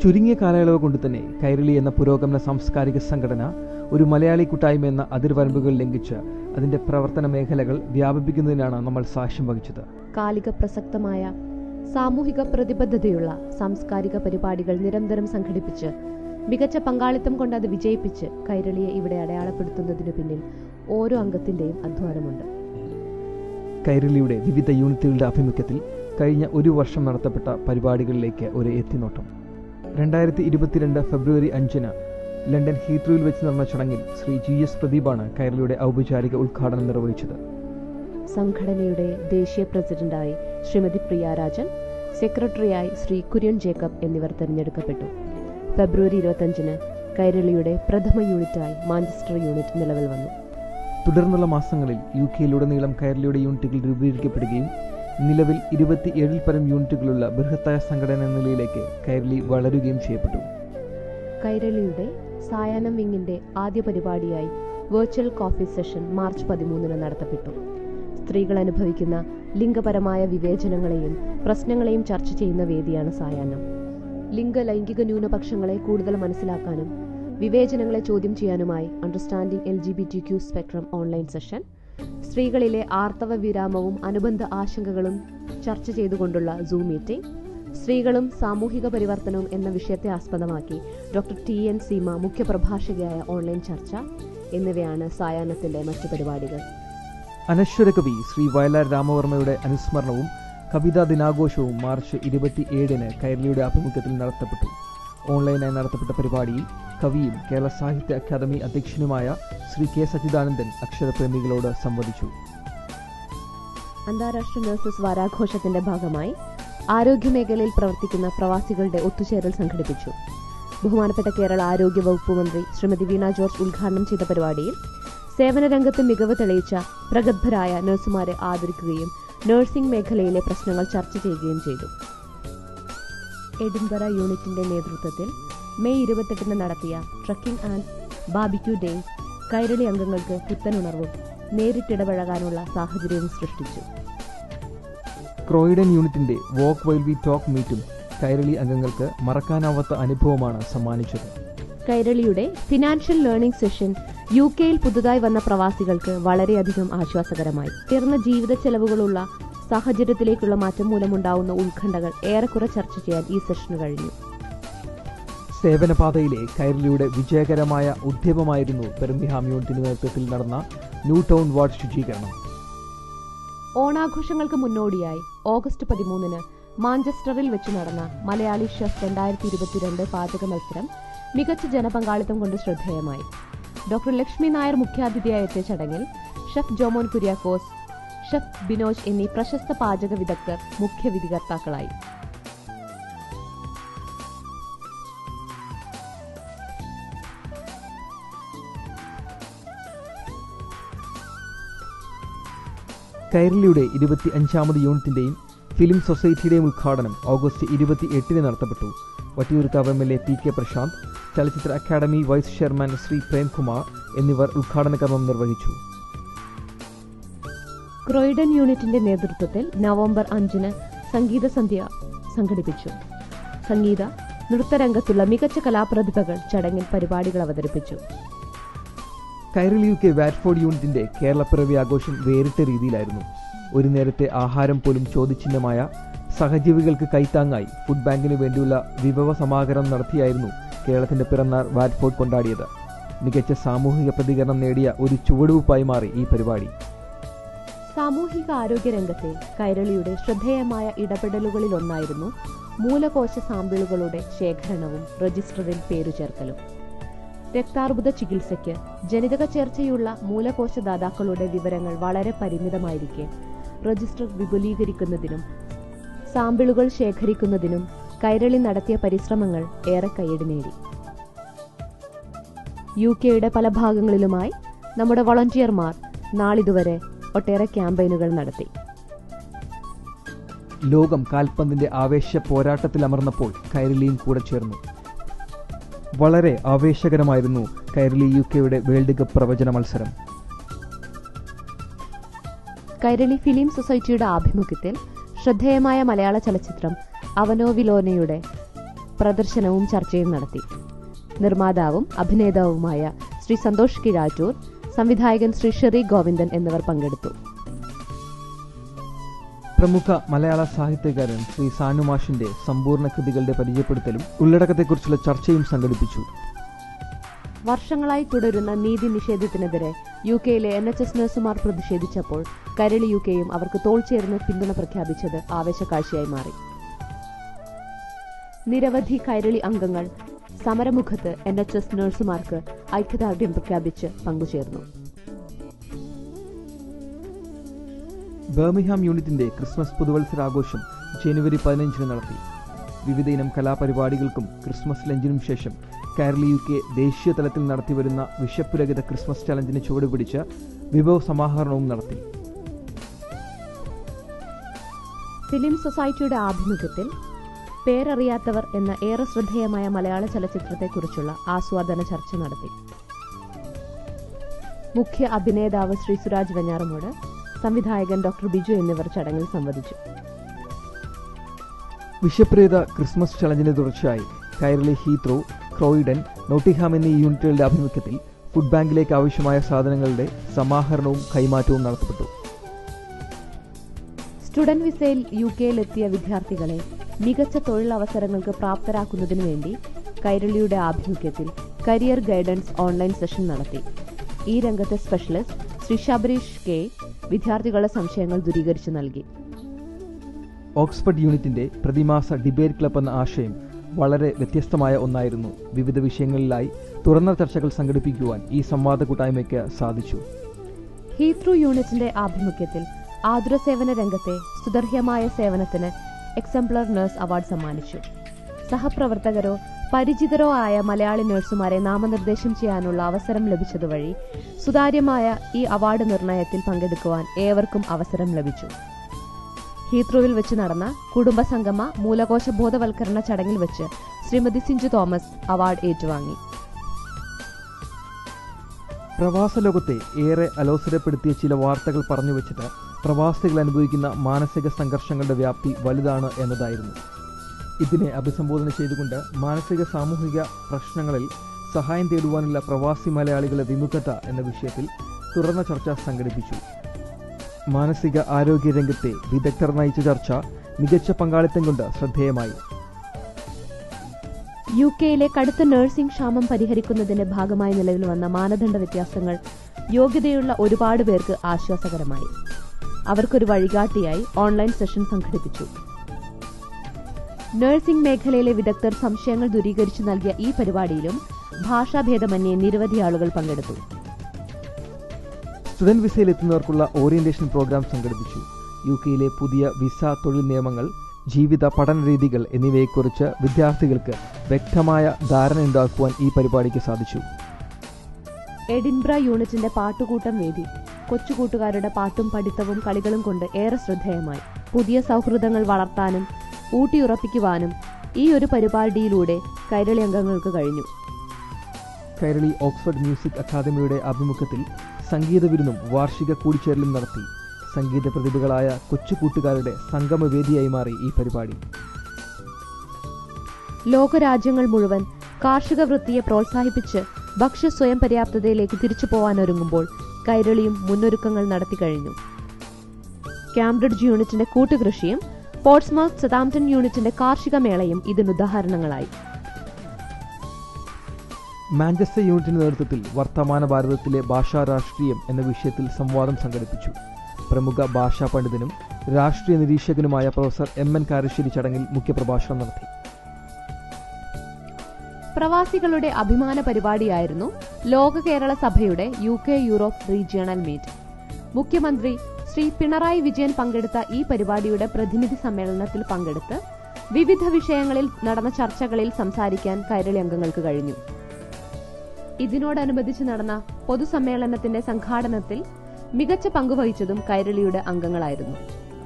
ചുരുങ്ങിയ കാലയളവ് കൊണ്ട് തന്നെ കൈരളി എന്ന പുരോഗമന സാംസ്കാരിക സംഘടന ഒരു മലയാളി കൂട്ടായ്മ എന്ന അതിർവരമ്പുകൾ ലംഘിച്ച് അതിന്റെ പ്രവർത്തന മേഖലകൾ വ്യാപിപ്പിക്കുന്നതിനാണ് നമ്മൾ സാക്ഷ്യം വഹിച്ചത് കാലിക പ്രസക്തമായ സാമൂഹിക പ്രതിബദ്ധതയുള്ള സാംസ്കാരിക പരിപാടികൾ നിരന്തരം സംഘടിപ്പിച്ച് മികച്ച പങ്കാളിത്തം കൊണ്ട് അത് വിജയിപ്പിച്ച് കൈരളിയെ ഇവിടെ അടയാളപ്പെടുത്തുന്നതിനു പിന്നിൽ ഓരോ അംഗത്തിന്റെയും അധ്വാനമുണ്ട് കൈരളിയുടെ വിവിധ യൂണിറ്റുകളുടെ ആഭിമുഖ്യത്തിൽ കഴിഞ്ഞ ഒരു വർഷം നടത്തപ്പെട്ട പരിപാടികളിലേക്ക് ഒരു എത്തിനോട്ടം രണ്ടായിരത്തി ഇരുപത്തിരണ്ട് ഫെബ്രുവരി അഞ്ചിന് ലണ്ടൻ ഹീത്രൂയിൽ വെച്ച് നടന്ന ചടങ്ങിൽ ശ്രീ ജി എസ് പ്രദീപാണ് കൈരളിയുടെ ഔപചാരിക ഉദ്ഘാടനം നിർവഹിച്ചത് സംഘടനയുടെ ദേശീയ പ്രസിഡന്റായി ശ്രീമതി പ്രിയ രാജൻ സെക്രട്ടറിയായി ശ്രീ കുര്യൻ ജേക്കബ് എന്നിവർ തെരഞ്ഞെടുക്കപ്പെട്ടു ഫെബ്രുവരി ഇരുപത്തഞ്ചിന് കൈരളിയുടെ പ്രഥമ യൂണിറ്റായി മാഞ്ചസ്റ്റർ യൂണിറ്റ് നിലവിൽ വന്നു തുടർന്നുള്ള മാസങ്ങളിൽ യു കെയിലുടനീളം കൈരളിയുടെ യൂണിറ്റുകൾ രൂപീകരിക്കപ്പെടുകയും നിലവിൽ ഇരുപത്തിയേഴിൽ പരം യൂണിറ്റുകളുള്ള ബൃഹത്തായ സംഘടന എന്ന നിലയിലേക്ക് കൈരളി വളരുകയും ചെയ്യപ്പെട്ടു കൈരളിയുടെ സായാഹ്നം വിങ്ങിന്റെ ആദ്യ പരിപാടിയായി വെർച്വൽ കോഫി സെഷൻ മാർച്ച് പതിമൂന്നിന് നടത്തപ്പെട്ടു സ്ത്രീകൾ അനുഭവിക്കുന്ന ലിംഗപരമായ വിവേചനങ്ങളെയും പ്രശ്നങ്ങളെയും ചർച്ച ചെയ്യുന്ന വേദിയാണ് സായാഹ്നം ലിംഗ ലൈംഗിക ന്യൂനപക്ഷങ്ങളെ കൂടുതൽ മനസ്സിലാക്കാനും വിവേചനങ്ങളെ ചോദ്യം ചെയ്യാനുമായി understanding L G B T Q spectrum online session സ്ത്രീകളിലെ ആർത്തവ വിരാമവും അനുബന്ധ ആശങ്കകളും ചർച്ച ചെയ്തുകൊണ്ടുള്ള സൂം മീറ്റിംഗ് സ്ത്രീകളും സാമൂഹിക പരിവർത്തനവും എന്ന വിഷയത്തെ ആസ്പദമാക്കി ഡോക്ടർ ടി എൻ സീമ മുഖ്യപ്രഭാഷകയായ ഓൺലൈൻ ചർച്ച എന്നിവയാണ് സായാഹ്നത്തിന്റെ മറ്റു പരിപാടികൾ അനശ്വര കവി ശ്രീ വയലാർ രാമവർമ്മയുടെ അനുസ്മരണവും കവിതാ ദിനാഘോഷവും മാർച്ച് ഇരുപത്തിയേഴിന് കൈരളിയുടെ ആഭിമുഖ്യത്തിൽ നടത്തപ്പെട്ടു ഓൺലൈനായി നടത്തപ്പെട്ട പരിപാടിയിൽ കവിയും കേരള സാഹിത്യ അക്കാദമി അധ്യക്ഷനുമായ ശ്രീ കെ സച്ചിദാനന്ദൻ അക്ഷരപ്രേമികളോട് സംവദിച്ചു അന്താരാഷ്ട്ര നഴ്സസ് വാരാഘോഷത്തിന്റെ ഭാഗമായി ആരോഗ്യമേഖലയിൽ പ്രവർത്തിക്കുന്ന പ്രവാസികളുടെ ഒത്തുചേരൽ സംഘടിപ്പിച്ചു ബഹുമാനപ്പെട്ട കേരള ആരോഗ്യ വകുപ്പ് മന്ത്രി ശ്രീമതി വീണ ജോർജ് ഉദ്ഘാടനം ചെയ്ത പരിപാടിയിൽ സേവനരംഗത്ത് മികവ് തെളിയിച്ച പ്രഗത്ഭരായ നഴ്സുമാരെ ആദരിക്കുകയും നഴ്സിംഗ് മേഖലയിലെ പ്രശ്നങ്ങൾ ചർച്ച ചെയ്യുകയും ചെയ്തു എഡിൻബറ യൂണിറ്റിന്റെ നേതൃത്വത്തിൽ മെയ് ഇരുപത്തെട്ടിന് നടത്തിയ trekking and barbecue days Kairali അംഗങ്ങൾക്ക് പുത്തനുണർവും നേരിട്ടിടപഴകാനുള്ള സാഹചര്യവും സൃഷ്ടിച്ചു ക്രോയിഡൻ യൂണിറ്റിന്റെ വോക്ക് വൈൽ വി ടോക്ക് മീറ്റും കൈരളി അംഗങ്ങൾക്ക് മറക്കാനാവാത്ത അനുഭവമാണ് സമ്മാനിച്ചത് കൈരളിയുടെ ഫിനാൻഷ്യൽ ലേണിംഗ് സെഷൻ യു കെയിൽ പുതുതായി വന്ന പ്രവാസികൾക്ക് വളരെയധികം ആശ്വാസകരമായി ഉയർന്ന ജീവിത ചെലവുകളുള്ള സാഹചര്യത്തിലേക്കുള്ള മാറ്റം മൂലമുണ്ടാവുന്ന ഉത്കണ്ഠകൾ ഏറെക്കുറെ ചർച്ച ചെയ്യാൻ ഈ സെഷന് കഴിഞ്ഞു സേവനപാതയിലെ കൈരളിയുടെ വിജയകരമായ ഉദ്യമമായിരുന്നു ബെർമിഹാം യൂണിറ്റിന്റെ നേതൃത്വത്തിൽ നടന്ന ന്യൂ ടൗൺ വാർഡ് ശുചീകരണം ഓണാഘോഷങ്ങൾക്ക് മുന്നോടിയായി ഓഗസ്റ്റ് പതിമൂന്നിന് മാഞ്ചസ്റ്ററിൽ വെച്ച് നടന്ന മലയാളി ഷെഫ് രണ്ടായിരത്തി ഇരുപത്തിരണ്ട് പാചക മത്സരം മികച്ച ജനപങ്കാളിത്തം കൊണ്ട് ശ്രദ്ധേയമായി ഡോക്ടർ ലക്ഷ്മി നായർ മുഖ്യാതിഥിയായി എത്തിയ ചടങ്ങിൽ ഷെഫ് ജോമോൻ കുര്യാക്കോസ് ഷെഫ് ബിനോജ് എന്നീ പ്രശസ്ത പാചക വിദഗ്ധർ മുഖ്യ വിധികർത്താക്കളായി കൈരളിയുടെ ഇരുപത്തി അഞ്ചാമത് യൂണിറ്റിന്റെയും ഫിലിം സൊസൈറ്റിയുടെയും ഉദ്ഘാടനം ഓഗസ്റ്റ് ഇരുപത്തി എട്ടിന് നടത്തപ്പെട്ടു Vattiyoorkavu M L A P K Prashanth ചലച്ചിത്ര academy vice chairman Shri Premkumar എന്നിവർ ഉദ്ഘാടന കർമ്മം നിർവഹിച്ചു ക്രോയിഡൻ യൂണിറ്റിന്റെ നേതൃത്വത്തിൽ നവംബർ അഞ്ചിന് സംഗീത സന്ധ്യ സംഘടിപ്പിച്ചു സംഗീത നൃത്തരംഗത്തുള്ള മികച്ച കലാപ്രതിഭകൾ ചടങ്ങിൽ പരിപാടികൾ അവതരിപ്പിച്ചു കൈരളി യു കെ വാറ്റ്ഫോർഡ് യൂണിറ്റിന്റെ കേരളപ്പിറവി ആഘോഷം വേറിട്ട രീതിയിലായിരുന്നു ഒരു നേരത്തെ ആഹാരം പോലും ചോദ്യചിഹ്നമായ സഹജീവികൾക്ക് കൈത്താങ്ങായി ഫുഡ് ബാങ്കിന് വേണ്ടിയുള്ള വിഭവ സമാഹരണം നടത്തിയായിരുന്നു കേരളത്തിന്റെ പിറന്നാൾ വാറ്റ്ഫോർഡ് കൊണ്ടാടിയത് മികച്ച സാമൂഹിക പ്രതികരണം നേടിയ ഒരു ചുവടുവയ്പായി മാറി ഈ പരിപാടി സാമൂഹിക ആരോഗ്യ രംഗത്തെ കൈരളിയുടെ ശ്രദ്ധേയമായ ഇടപെടലുകളിലൊന്നായിരുന്നു മൂലകോശ സാമ്പിളുകളുടെ ശേഖരണവും രജിസ്റ്ററിൽ പേരുചേർക്കലും രക്താർബുദ ചികിത്സയ്ക്ക് ജനിതക ചേർച്ചയുള്ള മൂലകോശദാതാക്കളുടെ വിവരങ്ങൾ വളരെ പരിമിതമായിരിക്കെ രജിസ്റ്റർ വിപുലീകരിക്കുന്നതിനും സാമ്പിളുകൾ ശേഖരിക്കുന്നതിനും കൈരളി നടത്തിയ പരിശ്രമങ്ങൾ ഏറെ കൈയടി നേടി യു കെയുടെ പല ഭാഗങ്ങളിലുമായി നമ്മുടെ വളണ്ടിയർമാർ നാളിതുവരെ ഒട്ടേറെ ക്യാമ്പയിനുകൾ നടത്തി ലോകം കാൽപന്തിന്റെ ആവേശ പോരാട്ടത്തിലമർന്നപ്പോൾ കൈരളിയും കൂടെ ചേർന്നു വളരെ ആവേശകരമായിരുന്നു കൈരളി യു കെയുടെ വേൾഡ് കപ്പ് പ്രവചന മത്സരം കൈരളി ഫിലിം സൊസൈറ്റിയുടെ ആഭിമുഖ്യത്തിൽ ശ്രദ്ധേയമായ മലയാള ചലച്ചിത്രം അവനോവിലോനയുടെ പ്രദർശനവും ചർച്ചയും നടത്തി നിർമ്മാതാവും അഭിനേതാവുമായ ശ്രീ സന്തോഷ് കിരാറ്റൂർ സംവിധായകൻ ശ്രീ ഷെറി ഗോവിന്ദൻ എന്നിവർ പങ്കെടുത്തു പ്രമുഖ മലയാള സാഹിത്യകാരൻ ശ്രീ സാനുമാഷിന്റെ സമ്പൂർണ്ണ കൃതികളുടെ പരിചയപ്പെടുത്തലും ഉള്ളടക്കത്തെക്കുറിച്ചുള്ള ചർച്ചയും സംഘടിപ്പിച്ചു വർഷങ്ങളായി തുടരുന്ന നീതി നിഷേധത്തിനെതിരെ യു കെയിലെ എൻ എച്ച് എസ് നഴ്സുമാർ പ്രതിഷേധിച്ചപ്പോൾ കരളി യു കെയും അവർക്ക് തോൾ ചേർന്ന് പിന്തുണ പ്രഖ്യാപിച്ചത് ആവേശക്കാഴ്ചയായി മാറി നിരവധി കൈരളി അംഗങ്ങൾ സമരമുഖത്ത് എൻ എച്ച് എസ് നഴ്സുമാർക്ക് ഐക്യദാർഢ്യം പ്രഖ്യാപിച്ച് പങ്കുചേർന്നു ബർമിഹാം യൂണിറ്റിന്റെ ക്രിസ്മസ് പുതുവത്സരാഘോഷം ജനുവരി പതിനഞ്ചിന് നടത്തി വിവിധ ഇനം കലാപരിപാടികൾക്കും ക്രിസ്മസ് ലഞ്ചിനും ശേഷം കേരളി യു കെ ദേശീയ തലത്തിൽ നടത്തിവരുന്ന വിശപ്പുരഹിത ക്രിസ്മസ് ചലഞ്ചിന് ചുവടുപിടിച്ച് വിഭവ സമാഹരണവും നടത്തി ഫിലിം സൊസൈറ്റിയുടെ ആഭിമുഖ്യത്തിൽ പേരറിയാത്തവർ എന്ന ഏറെ ശ്രദ്ധേയമായ മലയാള ചലച്ചിത്രത്തെക്കുറിച്ചുള്ള ആസ്വാദന ചർച്ച നടത്തി മുഖ്യ അഭിനേതാവ് ശ്രീ സുരാജ് വെഞ്ഞാറമൂട് സംവിധായകൻ ഡോക്ടർ ബിജു എന്നിവർ ചടങ്ങിൽ സംവദിച്ചു വിഷപ്രേത ക്രിസ്മസ് ചലഞ്ചിന് തുടർച്ചയായി കൈരളി ഹീത്രോ ക്രോയിഡൻ നോട്ടിഹാം എന്നീ യൂണിറ്റുകളുടെ ആഭിമുഖ്യത്തിൽ ഫുഡ് ബാങ്കിലേക്ക് ആവശ്യമായ സാധനങ്ങളുടെ സമാഹരണവും കൈമാറ്റവും നടത്തപ്പെട്ടു സ്റ്റുഡന്റ് വിസയിൽ യു കെയിലെത്തിയ വിദ്യാർത്ഥികളെ മികച്ച തൊഴിലവസരങ്ങൾക്ക് പ്രാപ്തരാക്കുന്നതിനു വേണ്ടി കൈരളിയുടെ ആഭിമുഖ്യത്തിൽ കരിയർ ഗൈഡൻസ് ഓൺലൈൻ സെഷൻ നടത്തി ഈ രംഗത്തെ സ്പെഷ്യലിസ്റ്റ് ശ്രീ ശബരീഷ് കെ വിദ്യാർത്ഥികളുടെ സംശയങ്ങൾ ദൂരീകരിച്ചു നൽകി ഓക്സ്ഫർഡ് യൂണിറ്റിന്റെ പ്രതിമാസ ഡിബേറ്റ് ക്ലബ് എന്ന ആശയം വളരെ വ്യത്യസ്തമായ ഒന്നായിരുന്നു വിവിധ വിഷയങ്ങളിലായി തുറന്ന ചർച്ചകൾ സംഘടിപ്പിക്കുവാൻ ഈ സംവാദ കൂട്ടായ്മയ്ക്ക് സാധിച്ചു ഹീത്രൂ യൂണിറ്റിന്റെ ആഭിമുഖ്യത്തിൽ ആതുര സേവന രംഗത്തെ സുദർഹ്യമായ സേവനത്തിന് എക്സംപ്ലർ നഴ്സ് അവാർഡ് സമ്മാനിച്ചു സഹപ്രവർത്തകരോ പരിചിതരോ ആയ മലയാളി നഴ്സുമാരെ നാമനിർദ്ദേശം ചെയ്യാനുള്ള അവസരം ലഭിച്ചതുവഴി സുതാര്യമായ ഈ അവാർഡ് നിർണയത്തിൽ പങ്കെടുക്കുവാൻ ഏവർക്കും അവസരം ലഭിച്ചു ഹീത്രൂവിൽ വെച്ച് നടന്ന കുടുംബസംഗമ മൂലകോശ ബോധവൽക്കരണ ചടങ്ങിൽ വെച്ച് ശ്രീമതി സിഞ്ചു തോമസ് അവാർഡ് ഏറ്റുവാങ്ങി പ്രവാസ ലോകത്തെ ഏറെ അലോസരപ്പെടുത്തിയ ചില വാർത്തകൾ പറഞ്ഞു വെച്ചിട്ട് പ്രവാസികൾ അനുഭവിക്കുന്ന മാനസിക സംഘർഷങ്ങളുടെ വ്യാപ്തി വലുതാണ് എന്നതായിരുന്നു ഇതിനെ അഭിസംബോധന ചെയ്തുകൊണ്ട് മാനസിക സാമൂഹിക പ്രശ്നങ്ങളിൽ സഹായം തേടുവാനുള്ള പ്രവാസി മലയാളികളുടെ വിമുഖത എന്ന വിഷയത്തിൽ തുറന്ന ചർച്ച സംഘടിപ്പിച്ചു മാനസിക ആരോഗ്യ രംഗത്തെ വിദഗ്ധർ നയിച്ച ചർച്ച മികച്ച പങ്കാളിത്തം കൊണ്ട് ശ്രദ്ധേയമായി യു കെയിലെ കടുത്ത നഴ്സിംഗ് ക്ഷാമം പരിഹരിക്കുന്നതിന്റെ ഭാഗമായി നിലവിൽ വന്ന മാനദണ്ഡ വ്യത്യാസങ്ങൾ യോഗ്യതയുള്ള ഒരുപാട് പേർക്ക് ആശ്വാസകരമായി അവർക്കൊരു വഴികാട്ടിയായി ഓൺലൈൻ സെഷൻ സംഘടിപ്പിച്ചു നഴ്സിംഗ് മേഖലയിലെ വിദഗ്ധർ സംശയങ്ങൾ ദൂരീകരിച്ചു നൽകിയ ഈ പരിപാടിയിലും ഭാഷാഭേദമന്യേ നിരവധി ആളുകൾ പങ്കെടുത്തു സ്റ്റുഡന്റ് വിസയിൽ എത്തുന്നവർക്കുള്ള ഓറിയന്റേഷൻ പ്രോഗ്രാം സംഘടിപ്പിച്ചു യു കെയിലെ പുതിയ വിസ തൊഴിൽ നിയമങ്ങൾ ജീവിത പഠന രീതികൾ എന്നിവയെക്കുറിച്ച് വിദ്യാർത്ഥികൾക്ക് വ്യക്തമായ ധാരണയുണ്ടാക്കുവാൻ ഈ പരിപാടിക്ക് സാധിച്ചു എഡിൻബ്ര യൂണിറ്റിന്റെ പാട്ടുകൂട്ടം വേദി കൊച്ചുകൂട്ടുകാരുടെ പാട്ടും പഠിത്തവും കളികളും കൊണ്ട് ഏറെ ശ്രദ്ധേയമായി പുതിയ സൗഹൃദങ്ങൾ വളർത്താനും ഊട്ടിയുറപ്പിക്കുവാനും ഈ ഒരു പരിപാടിയിലൂടെ കൈരളി അംഗങ്ങൾക്ക് കഴിഞ്ഞു കൈരളി ഓക്സ്ഫോർഡ് മ്യൂസിക് അക്കാദമിയുടെ ആഭിമുഖ്യത്തിൽ സംഗീത വിരുന്നും വാർഷിക കൂടിച്ചേരലും നടത്തി സംഗീത പ്രതിഭകളായ കൊച്ചു കൂട്ടുകാരുടെ സംഗമവേദിയായി മാറി ഈ പരിപാടി ലോകരാജ്യങ്ങൾ മുഴുവൻ കാർഷിക വൃത്തിയെ പ്രോത്സാഹിപ്പിച്ച് ഭക്ഷ്യ സ്വയം പര്യാപ്തതയിലേക്ക് തിരിച്ചു പോവാനൊരുങ്ങുമ്പോൾ കൈരളിയും മുന്നൊരുക്കങ്ങൾ നടത്തി കഴിഞ്ഞു കാംബ്രിഡ്ജ് യൂണിറ്റിന്റെ കൂട്ടുകൃഷിയും പോർട്സ്മൗത്ത് സതാംപ്ടൺ യൂണിറ്റിന്റെ കാർഷിക മേളയും ഇതിനുദാഹരണങ്ങളായി മാഞ്ചസ്റ്റർ യൂണിറ്റിന്റെ നേതൃത്വത്തിൽ വർത്തമാന ഭാരതത്തിലെ ഭാഷാ രാഷ്ട്രീയം എന്ന വിഷയത്തിൽ സംവാദം സംഘടിപ്പിച്ചു പ്രമുഖ ഭാഷാ പണ്ഡിതനും രാഷ്ട്രീയ നിരീക്ഷകനുമായ പ്രൊഫസർ എം എൻ കാരശ്ശേരി ചടങ്ങിൽ മുഖ്യപ്രഭാഷണം നടത്തി പ്രവാസികളുടെ അഭിമാന പരിപാടിയായിരുന്നു ലോക കേരള സഭയുടെ U K Europe regional meet മുഖ്യമന്ത്രി ശ്രീ പിണറായി വിജയൻ പങ്കെടുത്ത ഈ പരിപാടിയുടെ പ്രതിനിധി സമ്മേളനത്തിൽ പങ്കെടുത്ത് വിവിധ വിഷയങ്ങളിൽ നടന്ന ചർച്ചകളിൽ സംസാരിക്കാൻ കൈരളി അംഗങ്ങൾക്ക് കഴിഞ്ഞു ഇതിനോടനുബന്ധിച്ച് നടന്ന പൊതുസമ്മേളനത്തിന്റെ സംഘാടനത്തിൽ മികച്ച പങ്കുവഹിച്ചതും കൈരളിയുടെ അംഗങ്ങളായിരുന്നു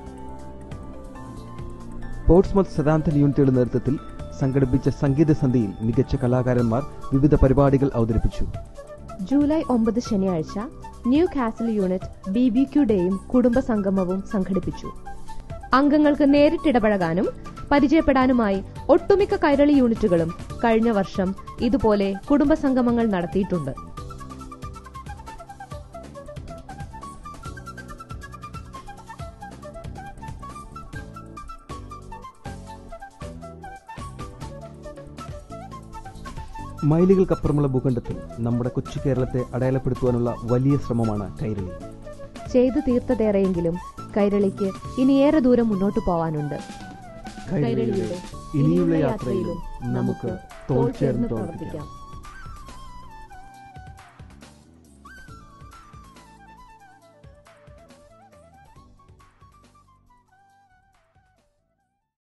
പോർട്സ്മത്ത് സദാന്തൻ യൂണിറ്റുകളുടെ നേതൃത്വത്തിൽ സംഘടിപ്പിച്ച സംഗീത സന്ധ്യയിൽ മികച്ച കലാകാരന്മാർ വിവിധ പരിപാടികൾ അവതരിപ്പിച്ചു ജൂലൈ ഒമ്പത് ശനിയാഴ്ച Newcastle unit B B Q ഡേയും കുടുംബ സംഗമവും സംഘടിപ്പിച്ചു അംഗങ്ങൾക്ക് നേരിട്ടിടപഴകാനും പരിചയപ്പെടാനുമായി ഒട്ടുമിക്ക കൈരളി യൂണിറ്റുകളും കഴിഞ്ഞ വർഷം ഇതുപോലെ കുടുംബസംഗമങ്ങൾ നടത്തിയിട്ടുണ്ട് മൈലുകൾക്കപ്പുറമുള്ള ഭൂഖണ്ഡത്തിൽ നമ്മുടെ കൊച്ചു കേരളത്തെ അടയാളപ്പെടുത്തുവാനുള്ള വലിയ ശ്രമമാണ് കൈരളി ചെയ്തു തീർത്തതേറെയെങ്കിലും കൈരളിക്ക് ഇനിയേറെ ദൂരം മുന്നോട്ടു പോവാനുണ്ട് കൈരളിയുടെ ഇനിയുള്ള യാത്രയിലും നമുക്ക് തോൾ ചേർന്ന് പ്രവർത്തിക്കാം